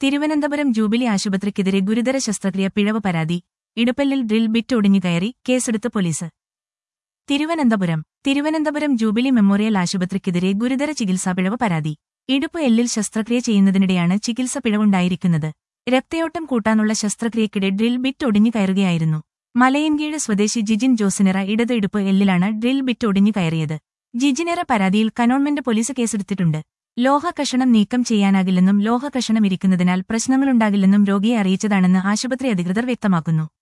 Thiruvananthapuram jubilee ആശുപത്രിക്കെതിരെ ഗുരുതര ശസ്ത്രക്രിയ പിഴവ് പരാതി ഇടുപ്പല്ലിൽ ഡ്രിൽ ബിറ്റ് ഒടിഞ്ഞു കയറി കേസെടുത്ത് police Thiruvananthapuram Thiruvananthapuram jubilee memorial ആശുപത്രിക്കെതിരെ ഗുരുതര ചികിത്സാ പിഴവ് പരാതി ഇടുപ്പ് എല്ലിൽ ശസ്ത്രക്രിയ ചെയ്യുന്നതിനിടെയാണ് ചികിത്സ പിഴവുണ്ടായിരിക്കുന്നത് രക്തയോട്ടം കൂട്ടാനുള്ള ശസ്ത്രക്രിയക്കിടെ ഡ്രിൽ ബിറ്റ് ഒടിഞ്ഞു കയറുകയായിരുന്നു മലയൻകീഴ് സ്വദേശി ജിജിൻ ജോസിനെറ ഇടത് ഇടുപ്പ് എല്ലിലാണ് ഡ്രിൽ ബിറ്റ് ഒടിഞ്ഞു കയറിയത് ജിജിനെറ പരാതിയിൽ കനോൺമെന്റ് പോലീസ് കേസെടുത്തിട്ടുണ്ട് ലോഹ കഷണം നീക്കം ചെയ്യാനാകില്ലെന്നും ലോഹ കഷണം ഇരിക്കുന്നതിനാൽ പ്രശ്നങ്ങളുണ്ടാകില്ലെന്നും രോഗിയെ അറിയിച്ചതാണെന്ന് ആശുപത്രി അധികൃതർ വ്യക്തമാക്കുന്നു